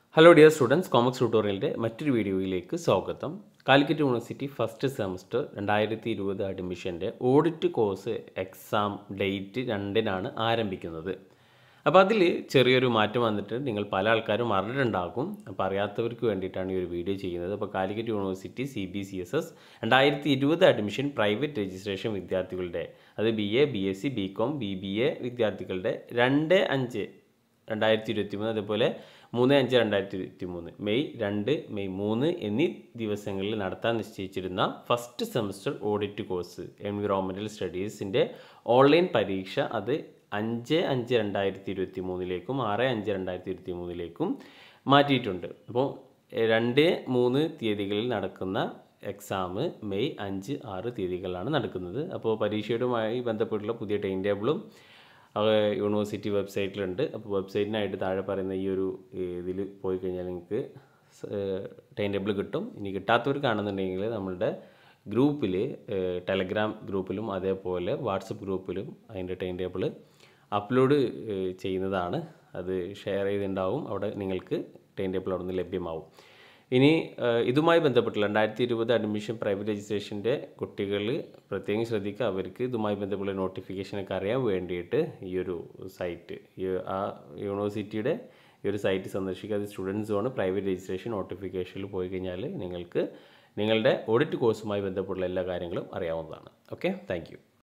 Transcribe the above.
hello dear students Comax ട്യൂട്ടോറിയലിൻ്റെ മറ്റൊരു വീഡിയോയിലേക്ക് സ്വാഗതം കാലിക്കറ്റ് യൂണിവേഴ്സിറ്റി ഫസ്റ്റ് സെമസ്റ്റർ രണ്ടായിരത്തി ഇരുപത് അഡ്മിഷൻ്റെ ഓഡിറ്റ് കോഴ്സ് എക്സാം ഡേറ്റ് രണ്ടിനാണ് ആരംഭിക്കുന്നത് അപ്പോൾ അതിൽ ചെറിയൊരു മാറ്റം വന്നിട്ട് നിങ്ങൾ പല ആൾക്കാരും അറിഞ്ഞിട്ടുണ്ടാകും അപ്പോൾ അറിയാത്തവർക്ക് വേണ്ടിയിട്ടാണ് ഈ ഒരു വീഡിയോ ചെയ്യുന്നത് അപ്പോൾ Calicut university C B C S S രണ്ടായിരത്തി ഇരുപത് അഡ്മിഷൻ പ്രൈവറ്റ് രജിസ്ട്രേഷൻ വിദ്യാർത്ഥികളുടെ അത് B A B S C B com B B A വിദ്യാർത്ഥികളുടെ രണ്ട് അഞ്ച് രണ്ടായിരത്തി ഇരുപത്തി മൂന്ന് അതേപോലെ മൂന്ന് അഞ്ച് രണ്ടായിരത്തി ഇരുപത്തി മൂന്ന് മെയ് രണ്ട് മെയ് മൂന്ന് എന്നീ ദിവസങ്ങളിൽ നടത്താൻ നിശ്ചയിച്ചിരുന്ന first semester audit course environmental സ്റ്റഡീസിൻ്റെ ഓൺലൈൻ പരീക്ഷ അത് അഞ്ച് അഞ്ച് രണ്ടായിരത്തി ഇരുപത്തി മൂന്നിലേക്കും ആറ് അഞ്ച് രണ്ടായിരത്തി ഇരുപത്തി മൂന്നിലേക്കും മാറ്റിയിട്ടുണ്ട് അപ്പോൾ രണ്ട് മൂന്ന് തീയതികളിൽ നടക്കുന്ന എക്സാം മെയ് അഞ്ച് ആറ് തീയതികളിലാണ് നടക്കുന്നത് അപ്പോൾ പരീക്ഷയുമായി ബന്ധപ്പെട്ടുള്ള പുതിയ ടൈം ടേബിളും അത് യൂണിവേഴ്സിറ്റി വെബ്സൈറ്റിലുണ്ട് അപ്പോൾ വെബ്സൈറ്റിനായിട്ട് താഴെ പറയുന്ന ഈ ഒരു ഇതിൽ പോയി കഴിഞ്ഞാൽ നിങ്ങൾക്ക് ടൈം ടേബിൾ കിട്ടും ഇനി കിട്ടാത്തവർ കാണുന്നുണ്ടെങ്കിൽ നമ്മളുടെ ഗ്രൂപ്പിൽ ടെലഗ്രാം ഗ്രൂപ്പിലും അതേപോലെ വാട്സപ്പ് ഗ്രൂപ്പിലും അതിൻ്റെ ടൈം ടേബിൾ അപ്ലോഡ് ചെയ്യുന്നതാണ് അത് ഷെയർ ചെയ്തിട്ടുണ്ടാവും അവിടെ നിങ്ങൾക്ക് ടൈം ടേബിൾ അവിടെ നിന്ന് ലഭ്യമാവും ഇനി ഇതുമായി ബന്ധപ്പെട്ടുള്ള രണ്ടായിരത്തി ഇരുപത് അഡ്മിഷൻ പ്രൈവറ്റ് രജിസ്ട്രേഷൻ്റെ കുട്ടികൾ പ്രത്യേകം ശ്രദ്ധിക്കുക അവർക്ക് ഇതുമായി ബന്ധപ്പെട്ട നോട്ടിഫിക്കേഷനൊക്കെ അറിയാൻ വേണ്ടിയിട്ട് ഈ ഒരു സൈറ്റ് ഈ ആ യൂണിവേഴ്സിറ്റിയുടെ ഈ ഒരു സൈറ്റ് സന്ദർശിക്കുക അത് സ്റ്റുഡൻസ് സോണ് പ്രൈവറ്റ് രജിസ്ട്രേഷൻ നോട്ടിഫിക്കേഷനിൽ പോയി കഴിഞ്ഞാൽ നിങ്ങൾക്ക് നിങ്ങളുടെ ഓഡിറ്റ് കോഴ്സുമായി ബന്ധപ്പെട്ടുള്ള എല്ലാ കാര്യങ്ങളും അറിയാവുന്നതാണ് ഓക്കെ താങ്ക്